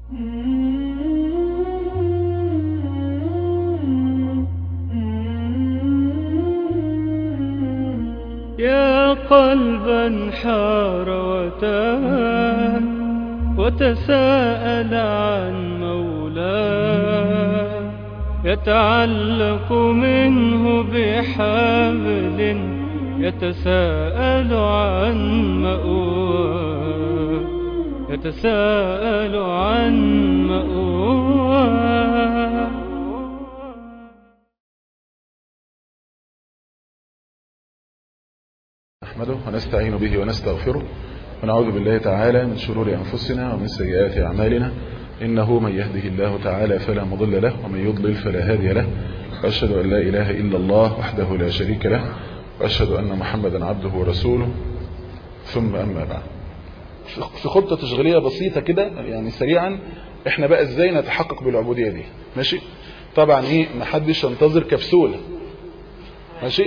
يا قلبا حار وتاه وتساءل عن مولاه يتعلق منه بحبل يتساءل عن مأواه يتساءل عن مأواه نحمده ونستعين به ونستغفره ونعوذ بالله تعالى من شرور أنفسنا ومن سيئات أعمالنا إنه من يهده الله تعالى فلا مضل له ومن يضلل فلا هادي له وأشهد أن لا إله إلا الله وحده لا شريك له وأشهد أن محمدا عبده ورسوله ثم أما بعد في خطة تشغيلية بسيطة كده يعني سريعا احنا بقى ازاي نتحقق بالعبودية دي ماشي طبعا ايه محدش ينتظر كبسولة ماشي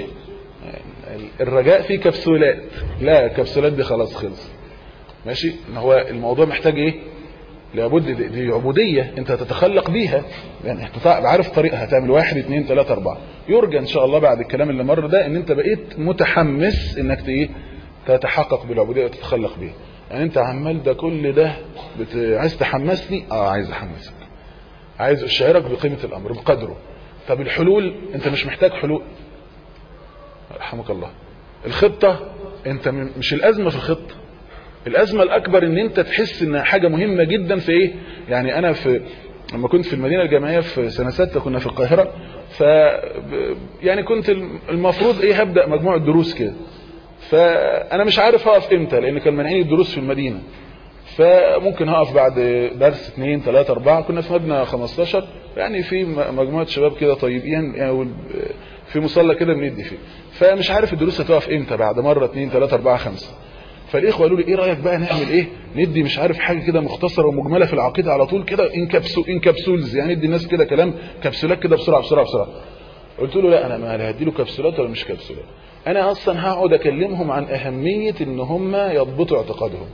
الرجاء فيه كبسولات لا الكبسولات دي خلاص خلص ماشي ان هو الموضوع محتاج ايه لابد دي, دي عبودية انت هتتخلق بيها يعني انت عارف طريقها هتعمل واحد اتنين تلاتة اربعة يرجى ان شاء الله بعد الكلام اللي مر ده ان انت بقيت متحمس انك ايه تتحقق بالعبودية وتتخلق بيها يعني انت عمال ده كل ده بت... عايز تحمسني اه عايز احمسك عايز اشعرك بقيمة الامر بقدره طب الحلول انت مش محتاج حلول رحمك الله الخطة انت مش الازمة في الخطة الازمة الاكبر ان انت تحس ان حاجة مهمة جدا في ايه يعني انا في لما كنت في المدينة الجامعية في سنة ستة كنا في القاهرة ف يعني كنت المفروض ايه هبدأ مجموعة دروس كده فانا مش عارف هقف امتى لان كان مانعين الدروس في المدينة فممكن هقف بعد درس اثنين ثلاثة اربعة كنا في مبنى 15 يعني في مجموعة شباب كده طيبين يعني في مصلى كده بندي فيه فمش عارف الدروس هتقف امتى بعد مرة اثنين ثلاثة اربعة خمسة فالاخوه قالوا لي ايه رايك بقى نعمل ايه ندي مش عارف حاجه كده مختصره ومجمله في العقيده على طول كده ان كبسو ان كبسولز يعني ندي الناس كده كلام كبسولات كده بسرعه بسرعه بسرعه قلت له لا انا ما هدي له كبسولات ولا مش كبسولات انا اصلا هقعد اكلمهم عن اهميه ان هم يضبطوا اعتقادهم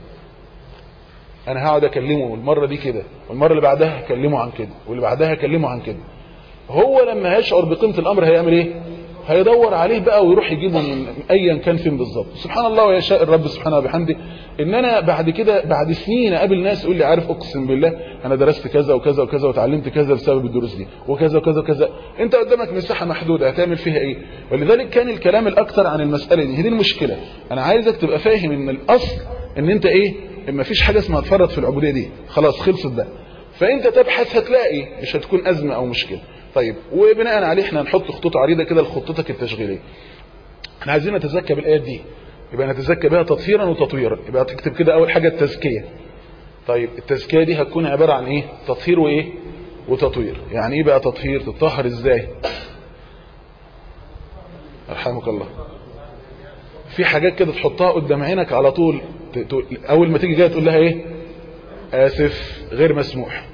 انا هقعد اكلمه المره دي كده والمره اللي بعدها هكلمه عن كده واللي بعدها هكلمه عن كده هو لما هيشعر بقيمه الامر هيعمل ايه هيدور عليه بقى ويروح يجيبه من ايا كان فين بالظبط سبحان الله ويشاء الرب سبحانه وبحمده ان انا بعد كده بعد سنين اقابل ناس يقول لي عارف اقسم بالله انا درست كذا وكذا وكذا وتعلمت كذا بسبب الدروس دي وكذا وكذا وكذا انت قدامك مساحه محدوده هتعمل فيها ايه ولذلك كان الكلام الاكثر عن المساله دي هي دي المشكله انا عايزك تبقى فاهم ان الاصل ان انت ايه ما فيش حاجه اسمها تفرط في العبوديه دي خلاص خلصت ده فانت تبحث هتلاقي مش هتكون ازمه او مشكله طيب وبناء عليه احنا هنحط خطوط عريضة كده لخطتك التشغيلية احنا عايزين نتزكى بالآيات دي يبقى نتزكى بها تطهيرا وتطويرا يبقى تكتب كده اول حاجة التزكية طيب التزكية دي هتكون عبارة عن ايه تطهير وايه وتطوير يعني ايه بقى تطهير تطهر ازاي رحمك الله في حاجات كده تحطها قدام عينك على طول اول ما تيجي كده تقول لها ايه اسف غير مسموح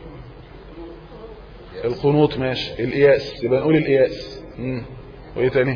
القنوط ماشي القياس يبقى نقول القياس امم وايه تاني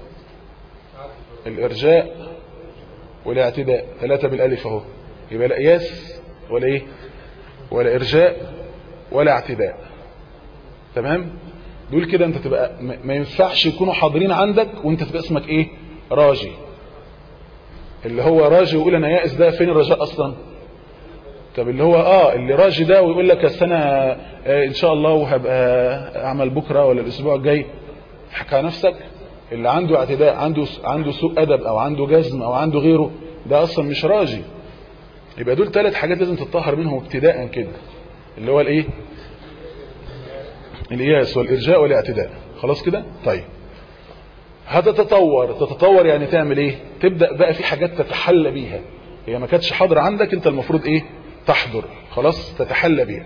الارجاء والاعتداء ثلاثة بالالف اهو يبقى لا قياس ولا ايه ولا ارجاء ولا اعتداء تمام دول كده انت تبقى ما ينفعش يكونوا حاضرين عندك وانت تبقى اسمك ايه راجي اللي هو راجي ويقول انا يائس ده فين الرجاء اصلا طب اللي هو اه اللي راجي ده ويقول لك السنه آه ان شاء الله وهبقى اعمل بكره ولا الاسبوع الجاي حكى نفسك اللي عنده اعتداء عنده عنده سوء ادب او عنده جزم او عنده غيره ده اصلا مش راجي يبقى دول ثلاث حاجات لازم تتطهر منهم ابتداء كده اللي هو الايه الإياس والإرجاء والاعتداء خلاص كده طيب هتتطور تتطور يعني تعمل ايه تبدأ بقى في حاجات تتحلى بيها هي ما كانتش حاضرة عندك انت المفروض ايه تحضر خلاص تتحلى بيها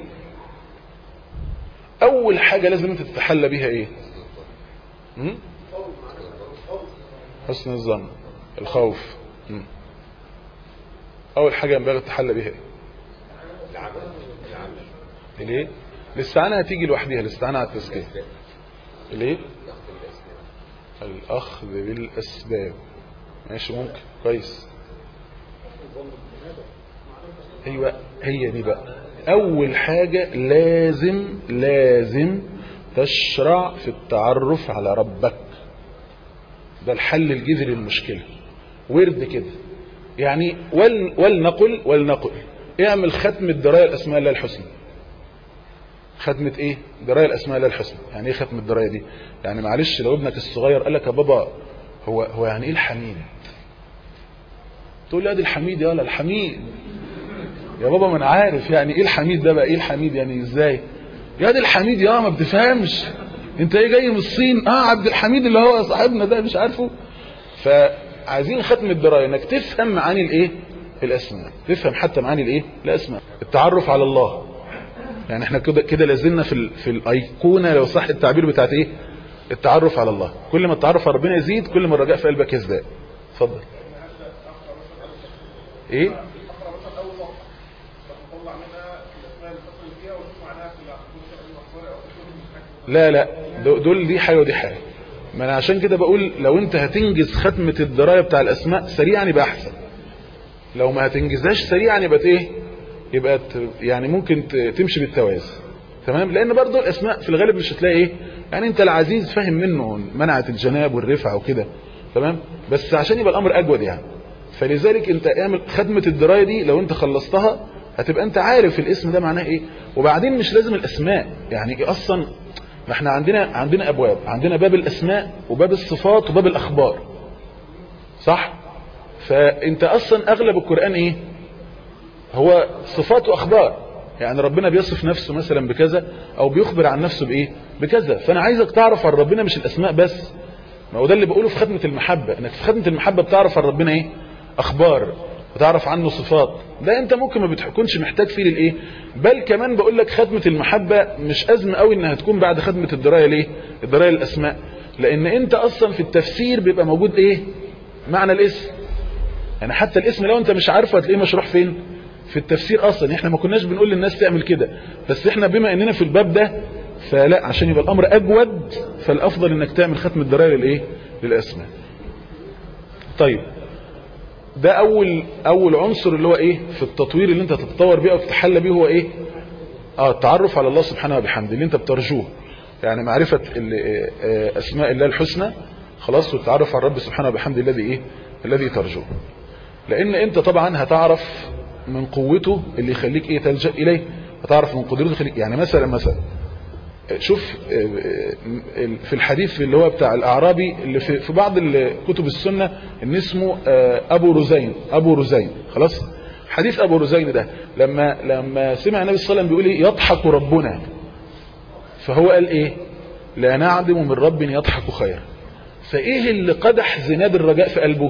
اول حاجة لازم انت تتحلى بيها ايه م? حسن الظن الخوف م? اول حاجة ينبغي تتحلى بيها ايه ليه الاستعانة هتيجي لوحدها الاستعانة على التزكية ليه الاخذ بالاسباب ماشي ممكن كويس ايوه هي دي بقى اول حاجة لازم لازم تشرع في التعرف على ربك ده الحل الجذري للمشكلة ورد كده يعني ول ولنقل ولنقل اعمل ختم الدراية الاسماء الله الحسنى ختمة ايه دراية الاسماء الله الحسنى يعني ايه ختم الدراية دي يعني معلش لو ابنك الصغير قال لك يا بابا هو هو يعني ايه الحميد تقول لي ادي الحميد يا ولا الحميد يا بابا ما انا عارف يعني ايه الحميد ده بقى ايه الحميد يعني ازاي يا دي الحميد يا ما بتفهمش انت ايه جاي من الصين اه عبد الحميد اللي هو صاحبنا ده مش عارفه فعايزين ختم الدرايه انك تفهم معاني الايه الاسماء تفهم حتى معاني الايه الاسماء التعرف على الله يعني احنا كده كده لازلنا في ال... في الايقونه لو صح التعبير بتاعت ايه التعرف على الله كل ما التعرف على ربنا يزيد كل ما الرجاء في قلبك يزداد اتفضل ايه لا لا دول دي حاجه ودي حاجه ما انا عشان كده بقول لو انت هتنجز ختمه الدرايه بتاع الاسماء سريعا يبقى احسن لو ما هتنجزهاش سريعا يبقى ايه يبقى يعني ممكن تمشي بالتوازي تمام لان برضه الاسماء في الغالب مش هتلاقي ايه يعني انت العزيز فاهم منه منعه الجناب والرفعه وكده تمام بس عشان يبقى الامر اجود يعني فلذلك انت اعمل خدمه الدرايه دي لو انت خلصتها هتبقى انت عارف الاسم ده معناه ايه وبعدين مش لازم الاسماء يعني إيه اصلا ما احنا عندنا عندنا ابواب عندنا باب الاسماء وباب الصفات وباب الاخبار صح فانت اصلا اغلب القران ايه هو صفات واخبار يعني ربنا بيصف نفسه مثلا بكذا او بيخبر عن نفسه بايه بكذا فانا عايزك تعرف عن ربنا مش الاسماء بس ما هو ده اللي بقوله في خدمه المحبه انك في خدمه المحبه بتعرف عن ربنا ايه اخبار بتعرف عنه صفات ده انت ممكن ما بتكونش محتاج فيه للايه بل كمان بقول لك خدمه المحبه مش ازمه قوي انها تكون بعد خدمه الدرايه ليه الدرايه الاسماء لان انت اصلا في التفسير بيبقى موجود ايه معنى الاسم يعني حتى الاسم لو انت مش عارفه هتلاقيه مشروح فين في التفسير اصلا احنا ما كناش بنقول للناس تعمل كده بس احنا بما اننا في الباب ده فلا عشان يبقى الامر اجود فالافضل انك تعمل ختم الدرايه للايه للاسماء طيب ده اول اول عنصر اللي هو ايه في التطوير اللي انت تتطور بيه او تتحلى بيه هو ايه اه التعرف على الله سبحانه وبحمده اللي انت بترجوه يعني معرفة اسماء الله الحسنى خلاص والتعرف على الرب سبحانه وبحمده الذي ايه الذي ترجوه لان انت طبعا هتعرف من قوته اللي يخليك ايه تلجأ اليه هتعرف من قدرته يخليك يعني مثلا مثلا شوف في الحديث اللي هو بتاع الأعرابي اللي في, في بعض كتب السنة ان اسمه أبو رزين أبو رزين خلاص حديث أبو رزين ده لما لما سمع النبي صلى الله عليه وسلم بيقول إيه يضحك ربنا فهو قال إيه لا نعدم من رب يضحك خيرا فإيه اللي قدح زناد الرجاء في قلبه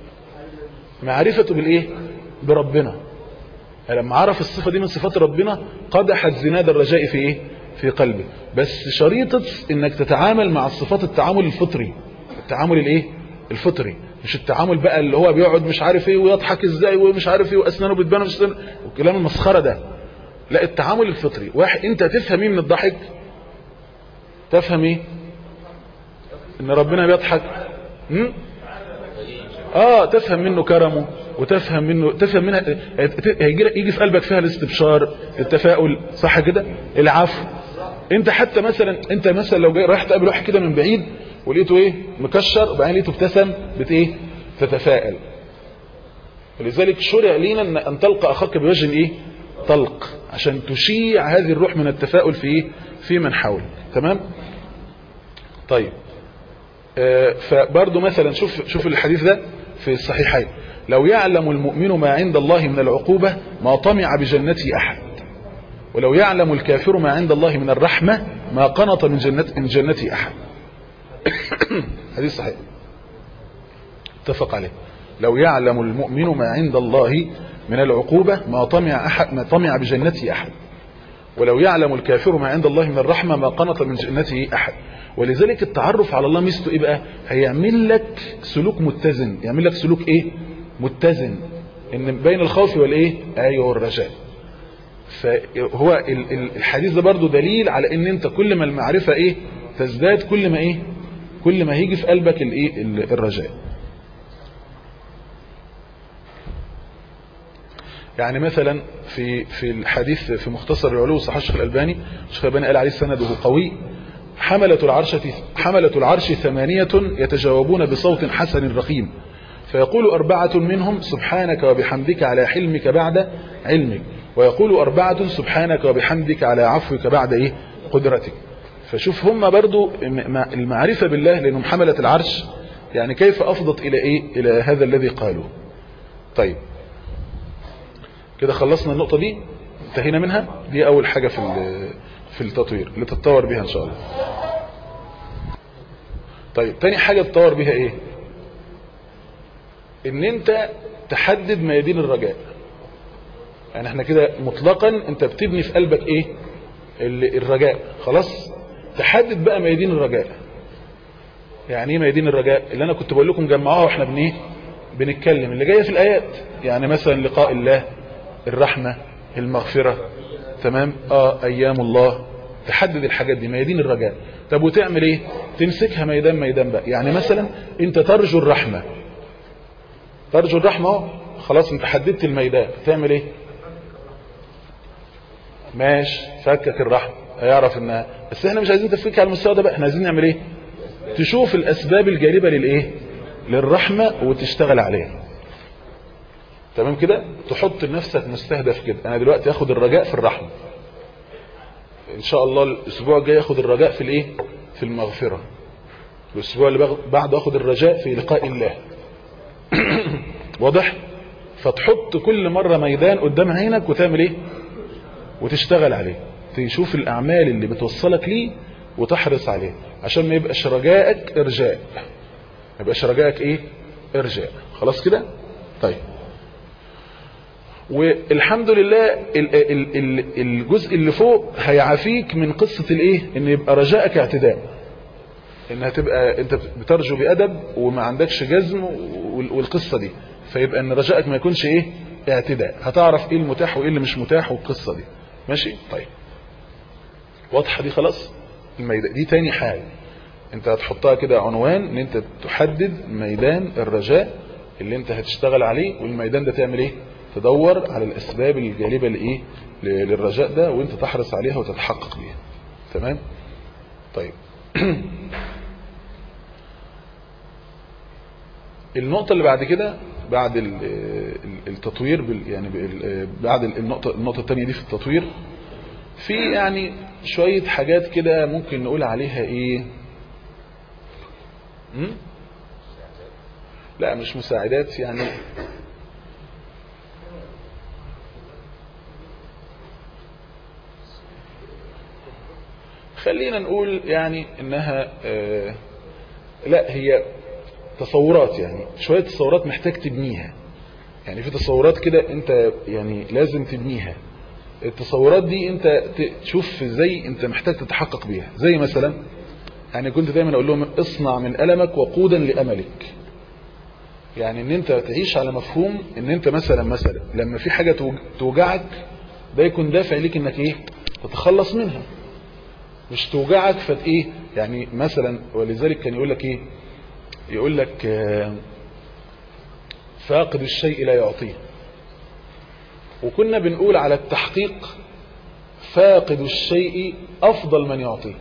معرفته بالإيه بربنا لما عرف الصفة دي من صفات ربنا قدحت زناد الرجاء في إيه في قلبه بس شريطة انك تتعامل مع الصفات التعامل الفطري التعامل الايه الفطري مش التعامل بقى اللي هو بيقعد مش عارف ايه ويضحك ازاي ومش عارف ايه واسنانه بتبان والكلام المسخره ده لا التعامل الفطري واحد انت تفهم ايه من الضحك تفهم ايه ان ربنا بيضحك م? اه تفهم منه كرمه وتفهم منه تفهم منها هيجي يجي في قلبك فيها الاستبشار التفاؤل صح كده العفو انت حتى مثلا انت مثلا لو جاي رايح تقابل واحد كده من بعيد ولقيته ايه مكشر وبعدين لقيته ابتسم بت ايه تتفائل ولذلك شرع لينا ان تلقى اخاك بوجه ايه طلق عشان تشيع هذه الروح من التفاؤل في ايه في من حولك تمام طيب آه فبرضه مثلا شوف شوف الحديث ده في الصحيحين لو يعلم المؤمن ما عند الله من العقوبة ما طمع بجنته أحد ولو يعلم الكافر ما عند الله من الرحمة ما قنط من جنة من جنته أحد حديث صحيح اتفق عليه لو يعلم المؤمن ما عند الله من العقوبة ما طمع أحد ما طمع بجنته أحد ولو يعلم الكافر ما عند الله من الرحمة ما قنط من جنته أحد ولذلك التعرف على الله ميزته ايه بقى هيعمل لك سلوك متزن يعمل لك سلوك ايه متزن ان بين الخوف والايه ايوه والرجاء فهو الحديث ده برضو دليل على ان انت كل ما المعرفة ايه تزداد كل ما ايه كل ما هيجي في قلبك الايه الرجاء يعني مثلا في في الحديث في مختصر العلو صحيح الشيخ الألباني الشيخ الألباني قال عليه سنده قوي حملة العرش حملة العرش ثمانية يتجاوبون بصوت حسن رخيم فيقول أربعة منهم سبحانك وبحمدك على حلمك بعد علمك ويقول أربعة سبحانك وبحمدك على عفوك بعد إيه قدرتك فشوف هم برضو المعرفة بالله لأنهم حملة العرش يعني كيف أفضت إلى إيه إلى هذا الذي قالوه طيب كده خلصنا النقطة دي انتهينا منها دي أول حاجة في في التطوير اللي تتطور بها إن شاء الله طيب تاني حاجة تتطور بها إيه ان انت تحدد ميادين الرجاء يعني احنا كده مطلقا انت بتبني في قلبك ايه الرجاء خلاص تحدد بقى ميادين الرجاء يعني ايه ميادين الرجاء اللي انا كنت بقول لكم جمعوها واحنا بن ايه بنتكلم اللي جايه في الايات يعني مثلا لقاء الله الرحمه المغفره تمام اه ايام الله تحدد الحاجات دي ميادين الرجاء طب وتعمل ايه تمسكها ميدان ميدان بقى يعني مثلا انت ترجو الرحمه ترجو الرحمة اهو خلاص انت حددت الميدان تعمل ايه ماشي فكك الرحمة هيعرف انها بس احنا مش عايزين تفكيك على المستوى ده بقى احنا عايزين نعمل ايه تشوف الاسباب الجالبة للايه للرحمة وتشتغل عليها تمام كده تحط لنفسك مستهدف كده انا دلوقتي اخد الرجاء في الرحمة ان شاء الله الاسبوع الجاي اخد الرجاء في الايه في المغفرة الاسبوع اللي بعده اخد الرجاء في لقاء الله واضح فتحط كل مرة ميدان قدام عينك وتعمل ايه وتشتغل عليه تشوف الاعمال اللي بتوصلك ليه وتحرص عليه عشان ما يبقاش رجائك ارجاء ما يبقاش رجائك ايه ارجاء خلاص كده طيب والحمد لله الجزء اللي فوق هيعافيك من قصة الايه ان يبقى رجائك اعتداء انها تبقى انت بترجو بأدب وما عندكش جزم والقصة دي فيبقى ان رجائك ما يكونش ايه اعتداء هتعرف ايه المتاح وايه اللي مش متاح والقصة دي ماشي طيب واضحة دي خلاص الميدان دي تاني حاجة انت هتحطها كده عنوان ان انت تحدد ميدان الرجاء اللي انت هتشتغل عليه والميدان ده تعمل ايه تدور على الاسباب الجالبة لايه للرجاء ده وانت تحرص عليها وتتحقق بيها تمام طيب النقطة اللي بعد كده بعد التطوير يعني بعد النقطة النقطة الثانية دي في التطوير في يعني شوية حاجات كده ممكن نقول عليها ايه م? لا مش مساعدات يعني خلينا نقول يعني انها آه لا هي تصورات يعني شوية تصورات محتاج تبنيها يعني في تصورات كده انت يعني لازم تبنيها التصورات دي انت تشوف ازاي انت محتاج تتحقق بيها زي مثلا يعني كنت دايما اقول لهم اصنع من ألمك وقودا لأملك يعني ان انت تعيش على مفهوم ان انت مثلا مثلا لما في حاجة توجعك ده يكون دافع ليك انك ايه تتخلص منها مش توجعك فت ايه يعني مثلا ولذلك كان يقول لك ايه يقول لك فاقد الشيء لا يعطيه وكنا بنقول على التحقيق فاقد الشيء أفضل من يعطيه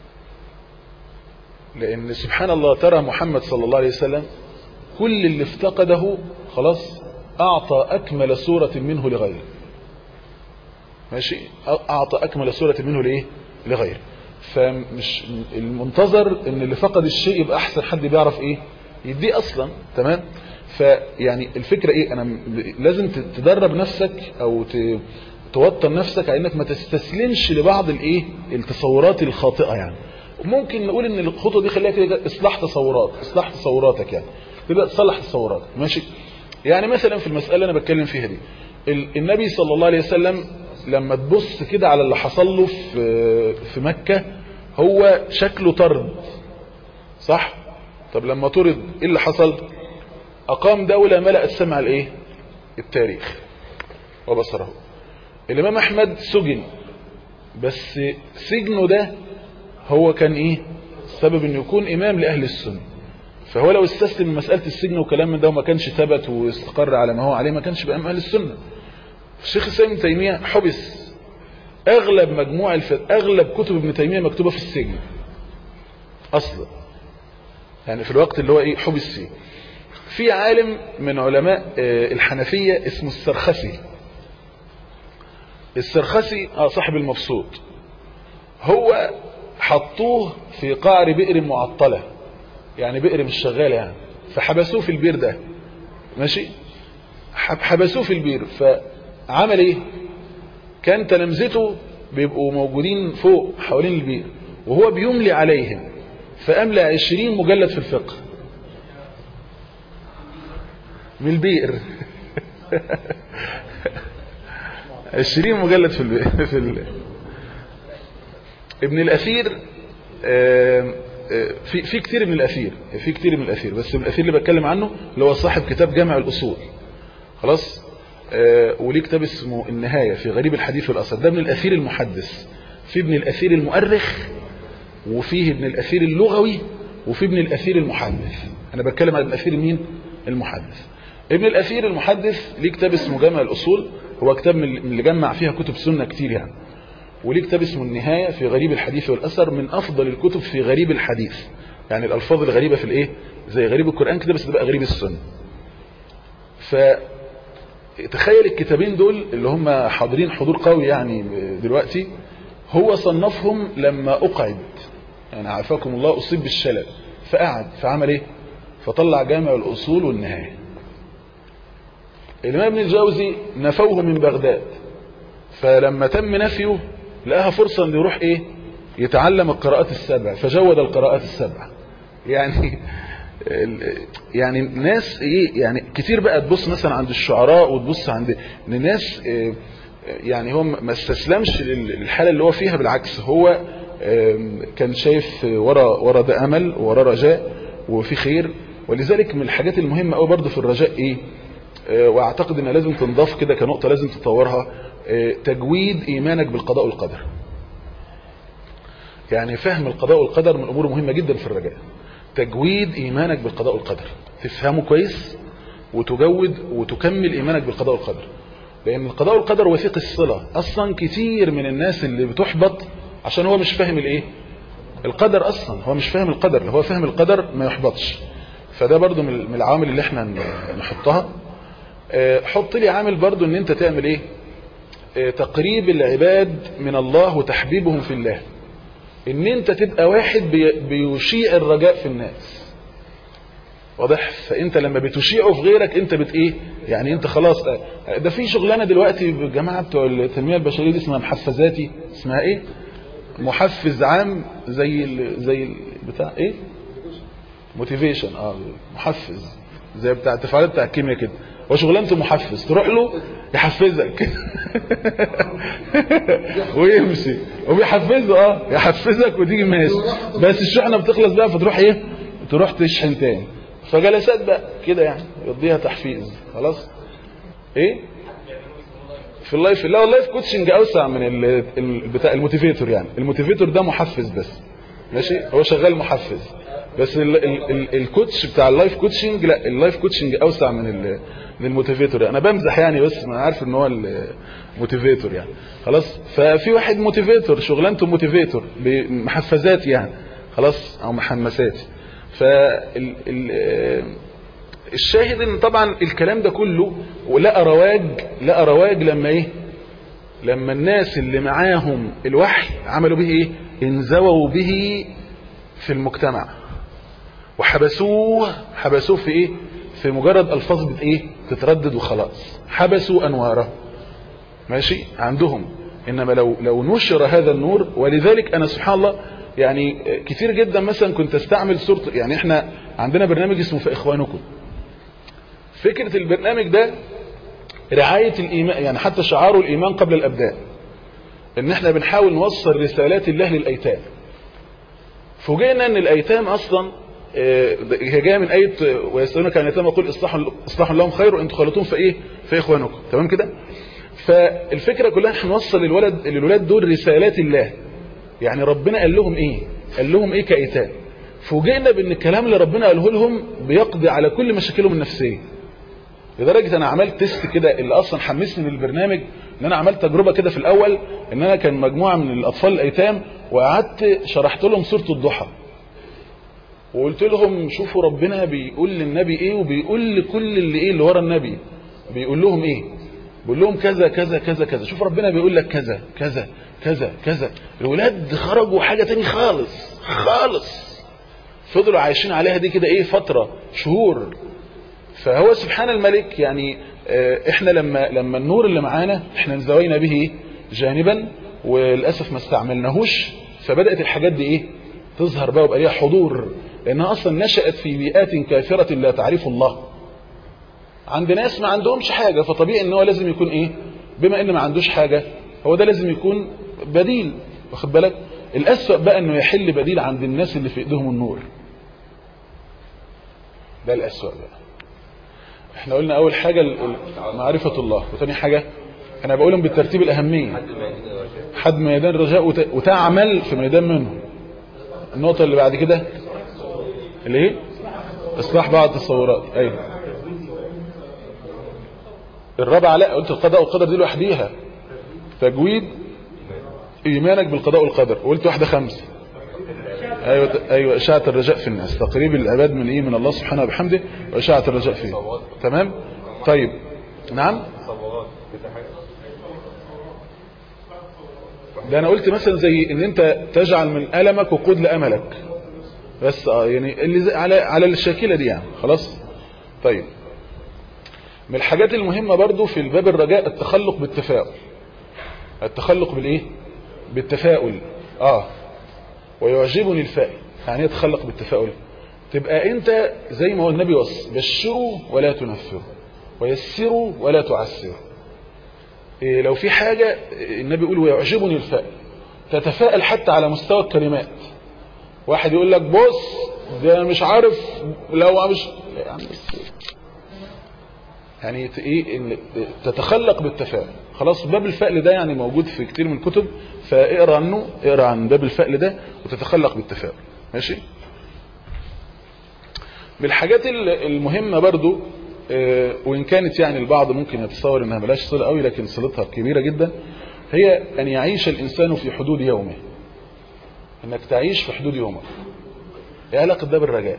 لأن سبحان الله ترى محمد صلى الله عليه وسلم كل اللي افتقده خلاص أعطى أكمل صورة منه لغيره ماشي أعطى أكمل صورة منه لإيه لغيره فمش المنتظر ان اللي فقد الشيء يبقى احسن حد بيعرف ايه يديه اصلا تمام فيعني الفكرة ايه انا لازم تدرب نفسك او توتر نفسك على انك ما تستسلمش لبعض الايه التصورات الخاطئة يعني ممكن نقول ان الخطوة دي خليها كده اصلاح تصورات اصلاح تصوراتك يعني تبدأ تصلح تصوراتك ماشي يعني مثلا في المسألة اللي انا بتكلم فيها دي النبي صلى الله عليه وسلم لما تبص كده على اللي حصل له في في مكة هو شكله طرد صح طب لما طرد ايه اللي حصل اقام دولة ملأت سمع الايه التاريخ وبصره الامام احمد سجن بس سجنه ده هو كان ايه سبب انه يكون امام لاهل السنة فهو لو استسلم مسألة السجن وكلام من ده وما كانش ثبت واستقر على ما هو عليه ما كانش بقى اهل السنة الشيخ الإسلام ابن تيمية حبس أغلب مجموع الف... أغلب كتب ابن تيمية مكتوبة في السجن أصلا يعني في الوقت اللي هو إيه حبس فيه في عالم من علماء الحنفية اسمه السرخسي السرخسي اه صاحب المبسوط هو حطوه في قعر بئر معطلة يعني بئر مش شغال يعني فحبسوه في البير ده ماشي حبسوه في البير فعمل ايه كان تلامذته بيبقوا موجودين فوق حوالين البير وهو بيملي عليهم فأملى عشرين مجلد في الفقه من البئر عشرين مجلد في البئر في ال... ابن الأثير في في كتير من الأثير في كتير من الأثير بس ابن الأثير اللي بتكلم عنه اللي هو صاحب كتاب جامع الأصول خلاص وليه كتاب اسمه النهاية في غريب الحديث والأثر ده ابن الأثير المحدث في ابن الأثير المؤرخ وفيه ابن الأثير اللغوي وفي ابن الأثير المحدث أنا بتكلم عن ابن الأثير مين المحدث ابن الأثير المحدث ليه كتاب اسمه جامع الأصول هو كتاب من اللي جمع فيها كتب سنة كتير يعني وليه كتاب اسمه النهاية في غريب الحديث والأثر من أفضل الكتب في غريب الحديث يعني الألفاظ الغريبة في الإيه زي غريب القرآن كده بس تبقى غريب السنة فتخيل الكتابين دول اللي هم حاضرين حضور قوي يعني دلوقتي هو صنفهم لما أقعد يعني عافاكم الله أصيب بالشلل فقعد فعمل إيه فطلع جامع الأصول والنهاية الإمام ابن الجوزي نفوه من بغداد فلما تم نفيه لقاها فرصة انه يروح ايه يتعلم القراءات السبع فجود القراءات السبع يعني يعني ناس ايه يعني كتير بقى تبص مثلا عند الشعراء وتبص عند ان الناس إيه يعني هو ما استسلمش للحالة اللي هو فيها بالعكس هو كان شايف ورا ورا ده امل ورا رجاء وفي خير ولذلك من الحاجات المهمة قوي برضه في الرجاء ايه واعتقد انها لازم تنضاف كده كنقطة لازم تطورها تجويد ايمانك بالقضاء والقدر يعني فهم القضاء والقدر من امور مهمة جدا في الرجاء تجويد ايمانك بالقضاء والقدر تفهمه كويس وتجود وتكمل ايمانك بالقضاء والقدر لان القضاء والقدر وثيق الصلة اصلا كتير من الناس اللي بتحبط عشان هو مش فاهم الايه القدر اصلا هو مش فاهم القدر هو فاهم القدر ما يحبطش فده برضو من العوامل اللي احنا نحطها حط لي عامل برضو ان انت تعمل ايه تقريب العباد من الله وتحبيبهم في الله ان انت تبقى واحد بيشيع الرجاء في الناس واضح فانت لما بتشيعه في غيرك انت بت ايه يعني انت خلاص ده في شغلانه دلوقتي الجماعه بتوع التنميه البشريه دي اسمها محفزاتي اسمها ايه محفز عام زي ال زي ال بتاع ايه موتيفيشن اه محفز زي بتاع التفاعلات بتاع الكيمياء كده هو شغلانته محفز تروح له يحفزك ويمشي وبيحفزه اه يحفزك وتيجي ماشي بس الشحنه بتخلص بقى فتروح ايه تروح تشحن تاني فجلسات بقى كده يعني يقضيها تحفيز خلاص ايه في اللايف لا اللايف كوتشنج اوسع من ال... ال... بتاع الموتيفيتور يعني الموتيفيتور ده محفز بس ماشي هو شغال محفز بس ال... ال... ال... الكوتش بتاع اللايف كوتشنج لا اللايف كوتشنج اوسع من ال... من الموتيفيتور انا بمزح يعني بس انا عارف ان هو الموتيفيتور يعني خلاص ففي واحد موتيفيتور شغلانته موتيفيتور بمحفزات يعني خلاص او محمسات فال ال... الشاهد ان طبعا الكلام ده كله لقى رواج لقى رواج لما ايه لما الناس اللي معاهم الوحي عملوا به ايه انزووا به في المجتمع وحبسوه حبسوه في ايه في مجرد الفاظ بت ايه تتردد وخلاص حبسوا انواره ماشي عندهم انما لو لو نشر هذا النور ولذلك انا سبحان الله يعني كتير جدا مثلا كنت استعمل صورة يعني احنا عندنا برنامج اسمه في اخوانكم فكرة البرنامج ده رعاية الإيمان يعني حتى شعاره الإيمان قبل الأبدان إن إحنا بنحاول نوصل رسالات الله للأيتام فوجئنا إن الأيتام أصلا هي جاية من آية ويسألونك عن الأيتام يقول إصلاح إصلاح لهم خير وأنتم خلطون في إيه في إخوانكم تمام كده فالفكرة كلها إحنا نوصل للولد للولاد دول رسالات الله يعني ربنا قال لهم إيه قال لهم إيه كأيتام فوجئنا بأن الكلام اللي ربنا قاله لهم بيقضي على كل مشاكلهم النفسية لدرجه انا عملت تيست كده اللي اصلا حمسني للبرنامج ان انا عملت تجربه كده في الاول ان انا كان مجموعه من الاطفال الايتام وقعدت شرحت لهم سوره الضحى وقلت لهم شوفوا ربنا بيقول للنبي ايه وبيقول لكل اللي ايه اللي ورا النبي بيقول لهم ايه بيقول لهم كذا كذا كذا كذا شوف ربنا بيقول لك كذا كذا كذا كذا الولاد خرجوا حاجه تاني خالص خالص فضلوا عايشين عليها دي كده ايه فتره شهور فهو سبحان الملك يعني آه، احنا لما لما النور اللي معانا احنا انزوينا به إيه؟ جانبا وللاسف ما استعملناهوش فبدات الحاجات دي ايه تظهر بقى ويبقى ليها حضور لانها اصلا نشات في بيئات كافره لا تعرف الله عند ناس ما عندهمش حاجه فطبيعي ان هو لازم يكون ايه بما ان ما عندوش حاجه هو ده لازم يكون بديل واخد بالك الاسوأ بقى انه يحل بديل عند الناس اللي في ايديهم النور ده الاسوأ بقى احنا قلنا اول حاجة ال- ال- معرفة الله وثاني حاجة انا بقولهم بالترتيب الاهمية حد ميدان الرجاء وت- وتعمل في ميدان منه النقطة اللي بعد كده اللي ايه اصلاح بعض التصورات ايوه الرابعة لا قلت القضاء والقدر دي لوحديها تجويد ايمانك بالقضاء والقدر قلت واحدة خمسة ايوه ايوه اشاعه الرجاء في الناس تقريب العباد من ايه من الله سبحانه وبحمده واشاعه الرجاء فيه تمام طيب نعم ده انا قلت مثلا زي ان انت تجعل من المك وقود لاملك بس اه يعني اللي زي على على الشاكله دي يعني خلاص طيب من الحاجات المهمه برضو في الباب الرجاء التخلق بالتفاؤل التخلق بالايه بالتفاؤل اه ويعجبني الفائل يعني يتخلق بالتفاؤل تبقى انت زي ما هو النبي وصى بشروا ولا تنفروا ويسروا ولا تعسروا إيه لو في حاجة النبي يقول ويعجبني الفائل تتفائل حتى على مستوى الكلمات واحد يقول لك بص ده مش عارف لو مش يعني بس يعني ت- ايه إن تتخلق بالتفاؤل خلاص باب الفأل ده يعني موجود في كتير من الكتب فاقرا عنه اقرا عن باب الفأل ده وتتخلق بالتفاؤل ماشي من الحاجات ال- المهمة برضو آه، وإن كانت يعني البعض ممكن يتصور إنها ملاش صلة قوي لكن صلتها كبيرة جدا هي أن يعيش الإنسان في حدود يومه إنك تعيش في حدود يومك إيه علاقة ده بالرجاء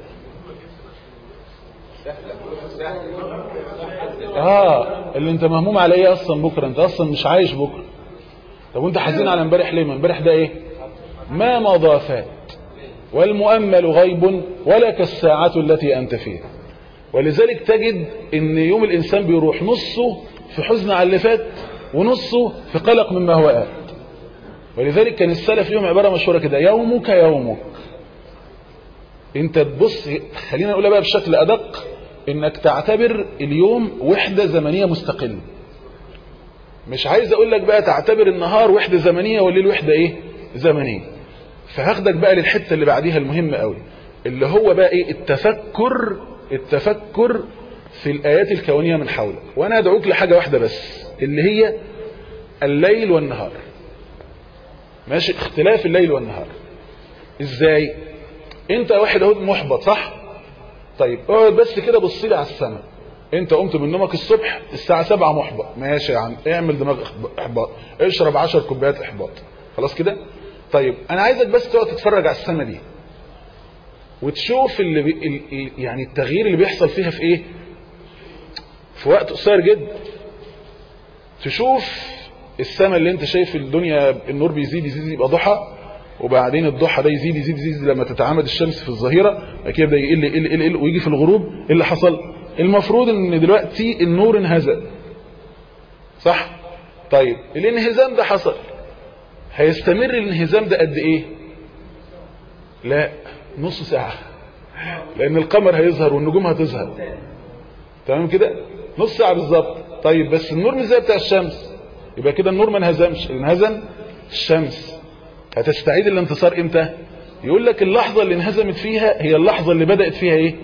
اه اللي انت مهموم على ايه اصلا بكره انت اصلا مش عايش بكره طب وانت حزين على امبارح ليه ما امبارح ده ايه ما مضى فات والمؤمل غيب ولا كالساعة التي أنت فيها ولذلك تجد ان يوم الإنسان بيروح نصه في حزن على اللي فات ونصه في قلق مما هو آت ولذلك كان السلف ليهم عبارة مشهورة كده يومك يومك انت تبص خلينا نقولها بقى بشكل أدق انك تعتبر اليوم وحدة زمنية مستقلة مش عايز اقول لك بقى تعتبر النهار وحدة زمنية والليل وحدة ايه زمنية فهاخدك بقى للحتة اللي بعديها المهمة قوي اللي هو بقى ايه التفكر التفكر في الآيات الكونية من حولك وانا ادعوك لحاجة واحدة بس اللي هي الليل والنهار ماشي اختلاف الليل والنهار ازاي انت واحد اهو محبط صح طيب اقعد بس كده بص لي على السماء انت قمت من نومك الصبح الساعة سبعة محبط ماشي يا عم اعمل دماغ احباط اشرب عشر كوبايات احباط خلاص كده طيب انا عايزك بس تقعد تتفرج على السماء دي وتشوف اللي بي... ال- يعني التغيير اللي بيحصل فيها في ايه في وقت قصير جدا تشوف السماء اللي انت شايف الدنيا النور بيزيد يزيد يبقى ضحى وبعدين الضحى ده يزيد يزيد يزيد لما تتعامد الشمس في الظهيرة بعد كده يبدا يقل يقل يقل يقل ويجي في الغروب ايه اللي حصل المفروض ان دلوقتي النور انهزم صح طيب الانهزام ده حصل هيستمر الانهزام ده قد ايه لا نص ساعة لان القمر هيظهر والنجوم هتظهر تمام كده نص ساعة بالظبط طيب بس النور مش زي بتاع الشمس يبقى كده النور ما انهزمش انهزم الشمس هتستعيد الانتصار امتى يقول لك اللحظة اللي انهزمت فيها هي اللحظة اللي بدأت فيها ايه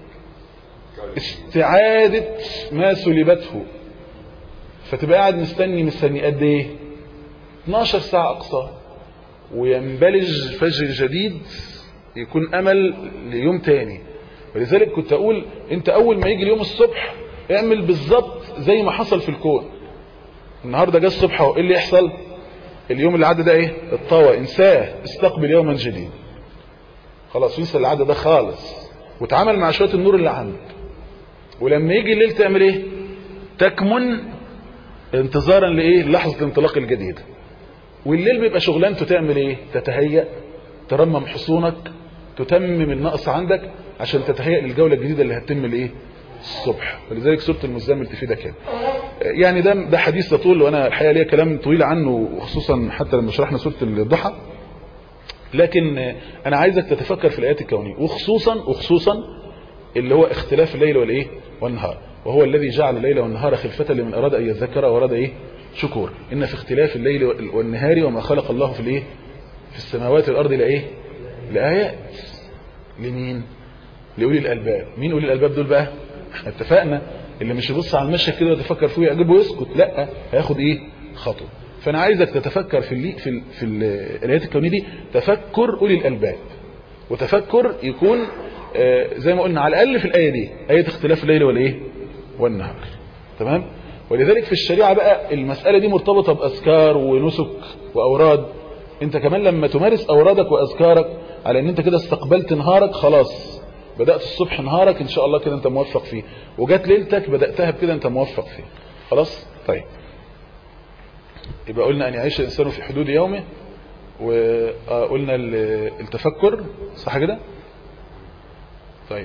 استعادة ما سلبته فتبقى قاعد مستني مستني قد ايه 12 ساعة اقصى وينبلج فجر جديد يكون امل ليوم تاني ولذلك كنت اقول انت اول ما يجي اليوم الصبح اعمل بالظبط زي ما حصل في الكون النهارده جه الصبح اهو ايه اللي يحصل اليوم اللي عدى ده ايه الطوى انساه استقبل يوما جديد خلاص انسى اللي عدى ده خالص وتعامل مع شويه النور اللي عندك ولما يجي الليل تعمل ايه تكمن انتظارا لايه لحظه الانطلاق الجديده والليل بيبقى شغلانته تعمل ايه تتهيأ ترمم حصونك تتمم النقص عندك عشان تتهيأ للجوله الجديده اللي هتتم الايه الصبح ولذلك سوره المزمل تفيدك هنا يعني ده ده حديث يطول وانا الحقيقه ليا كلام طويل عنه وخصوصا حتى لما شرحنا سوره الضحى لكن انا عايزك تتفكر في الايات الكونيه وخصوصا وخصوصا اللي هو اختلاف الليل والايه والنهار وهو الذي جعل الليل والنهار خلفة لمن اراد ان يذكر واراد ايه شكور ان في اختلاف الليل والنهار وما خلق الله في الايه في السماوات والارض لايه لايات لمين لاولي الالباب مين اولي الالباب دول بقى احنا اتفقنا اللي مش يبص على المشهد كده ويتفكر فيه يعجبه ويسكت لا هياخد ايه خطوه فانا عايزك تتفكر في اللي في ال في ال الايات الكونيه دي تفكر اولي الالباب وتفكر يكون آه زي ما قلنا على الاقل في الايه دي ايه اختلاف الليل والايه والنهار تمام ولذلك في الشريعه بقى المساله دي مرتبطه باذكار ونسك واوراد انت كمان لما تمارس اورادك واذكارك على ان انت كده استقبلت نهارك خلاص بدات الصبح نهارك ان شاء الله كده انت موفق فيه وجات ليلتك بداتها بكده انت موفق فيه خلاص طيب يبقى قلنا ان يعيش الانسان في حدود يومه وقلنا التفكر صح كده طيب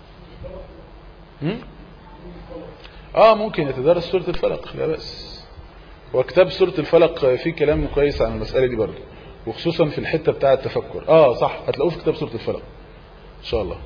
هم؟ اه ممكن يتدرس سورة الفلق لا بس وكتاب سورة الفلق فيه كلام كويس عن المسألة دي برضه وخصوصا في الحتة بتاعة التفكر اه صح هتلاقوه في كتاب سورة الفلق ان شاء الله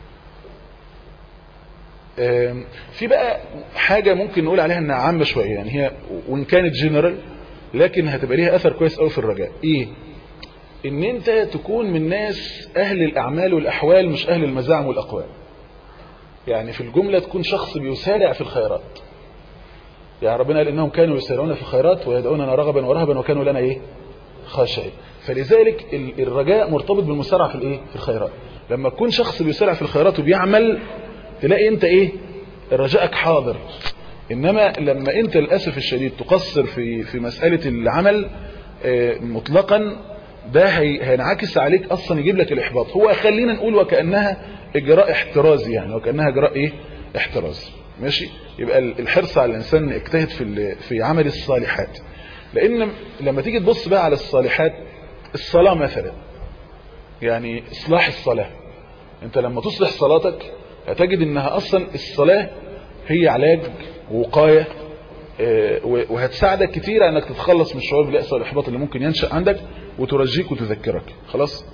في بقى حاجة ممكن نقول عليها انها عامة شوية يعني هي وان كانت جنرال لكن هتبقى ليها اثر كويس قوي في الرجاء ايه ان انت تكون من ناس اهل الاعمال والاحوال مش اهل المزاعم والاقوال يعني في الجملة تكون شخص بيسارع في الخيرات يعني ربنا قال انهم كانوا يسارعون في الخيرات ويدعوننا رغبا ورهبا وكانوا لنا ايه خاشعين فلذلك الرجاء مرتبط بالمسارعة في الايه في الخيرات لما تكون شخص بيسارع في الخيرات وبيعمل تلاقي انت ايه رجائك حاضر انما لما انت للاسف الشديد تقصر في في مساله العمل مطلقا ده هينعكس عليك اصلا يجيب لك الاحباط هو خلينا نقول وكانها اجراء احترازي يعني وكانها اجراء ايه احترازي ماشي يبقى الحرص على الانسان يجتهد في في عمل الصالحات لان لما تيجي تبص بقى على الصالحات الصلاه مثلا يعني اصلاح الصلاه انت لما تصلح صلاتك هتجد انها اصلا الصلاه هي علاج ووقايه وهتساعدك كتير على انك تتخلص من الشعور باليأس والاحباط اللي ممكن ينشأ عندك وترجيك وتذكرك خلاص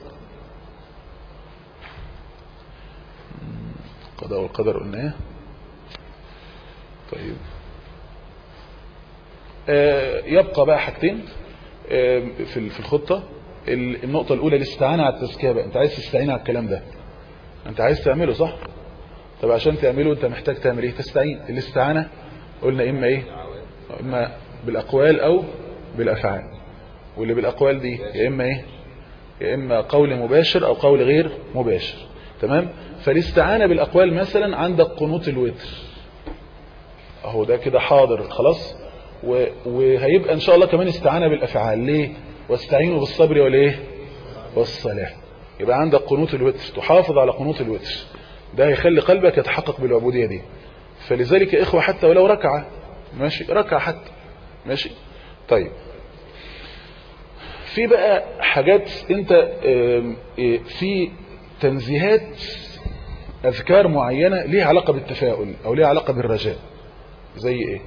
القضاء والقدر قلناه طيب يبقى بقى حاجتين في في الخطة النقطة الأولى الاستعانة على التزكية بقى أنت عايز تستعين على الكلام ده أنت عايز تعمله صح؟ طب عشان تعمله أنت محتاج تعمل إيه؟ تستعين الاستعانة قلنا إما إيه؟ إما بالأقوال أو بالأفعال واللي بالأقوال دي يا إما إيه؟ يا إما قول مباشر أو قول غير مباشر تمام؟ فالاستعانة بالأقوال مثلا عندك قنوت الوتر أهو ده كده حاضر خلاص وهيبقى إن شاء الله كمان استعانة بالأفعال ليه؟ واستعينوا بالصبر والايه والصلاة يبقى عندك قنوت الوتر تحافظ على قنوت الوتر ده هيخلي قلبك يتحقق بالعبودية دي فلذلك يا إخوة حتى ولو ركعة ماشي ركعة حتى ماشي طيب في بقى حاجات انت في تنزيهات اذكار معينة ليها علاقة بالتفاؤل او ليها علاقة بالرجاء زي ايه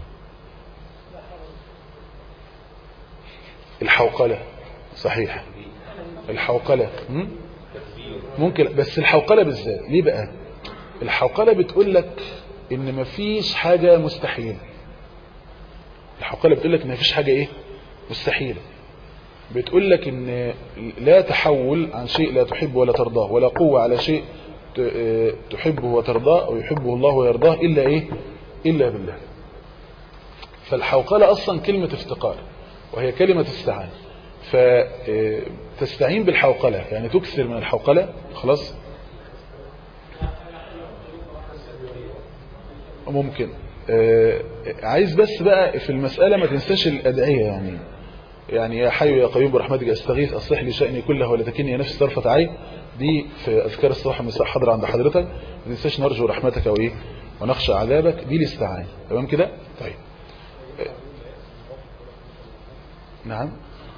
الحوقلة صحيح الحوقلة ممكن بس الحوقلة بالذات ليه بقى الحوقلة بتقول لك ان مفيش حاجة مستحيلة الحوقلة بتقول لك ان مفيش حاجة ايه مستحيلة بتقول لك ان لا تحول عن شيء لا تحبه ولا ترضاه ولا قوة على شيء تحبه وترضاه او يحبه الله ويرضاه الا ايه الا بالله فالحوقلة اصلا كلمة افتقار وهي كلمة استعانة فتستعين بالحوقلة يعني تكثر من الحوقلة خلاص ممكن آه، عايز بس بقى في المسألة ما تنساش الأدعية يعني يعني يا حي يا قيوم برحمتك استغيث اصلح لي شأني كله ولا تكلني يا نفسي طرفة عين دي في اذكار الصباح والمساء حاضره عند حضرتك ما تنساش نرجو رحمتك وايه ونخشى عذابك دي الاستعانه تمام كده طيب آه، نعم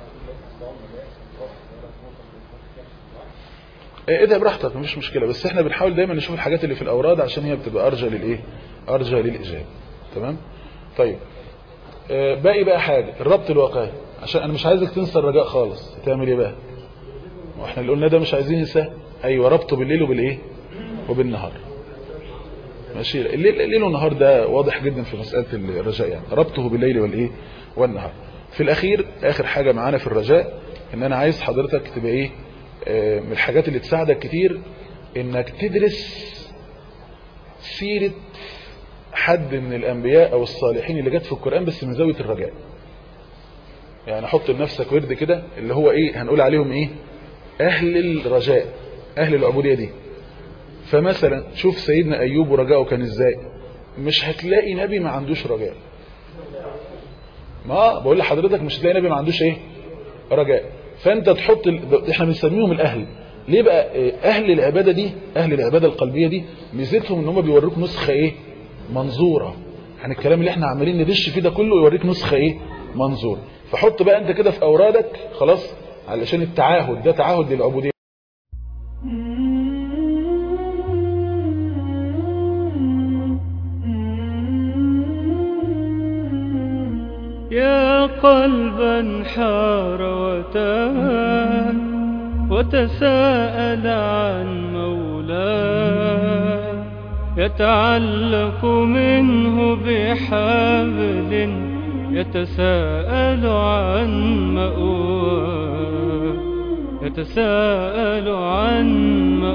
آه، ادعي براحتك مفيش مشكله بس احنا بنحاول دايما نشوف الحاجات اللي في الاوراد عشان هي بتبقى ارجى للايه ارجى للاجابه تمام طيب آه، باقي بقى حاجه الربط الواقعي عشان انا مش عايزك تنسى الرجاء خالص تعمل ايه بقى واحنا اللي قلنا ده مش عايزين ننساه ايوه ربطه بالليل وبالايه وبالنهار ماشي الليل, الليل والنهار ده واضح جدا في مساله الرجاء يعني ربطه بالليل والايه والنهار في الاخير اخر حاجه معانا في الرجاء ان انا عايز حضرتك تبقى ايه آه، من الحاجات اللي تساعدك كتير انك تدرس سيره حد من الانبياء او الصالحين اللي جت في القران بس من زاويه الرجاء يعني حط لنفسك ورد كده اللي هو ايه هنقول عليهم ايه اهل الرجاء اهل العبوديه دي فمثلا شوف سيدنا ايوب ورجاؤه كان ازاي مش هتلاقي نبي ما عندوش رجاء ما بقول لحضرتك مش هتلاقي نبي ما عندوش ايه رجاء فانت تحط ال... احنا بنسميهم الاهل ليه بقى إيه؟ اهل العباده دي اهل العباده القلبيه دي ميزتهم ان هم بيوروك نسخه ايه منظوره يعني الكلام اللي احنا عمالين ندش فيه ده كله يوريك نسخه ايه منظور فحط بقى انت كده في اورادك خلاص علشان التعاهد ده تعاهد للعبوديه يا قلبا حار وتاه وتساءل عن مولاه يتعلق منه بحبل يتساءل عن مأواه يتساءل عن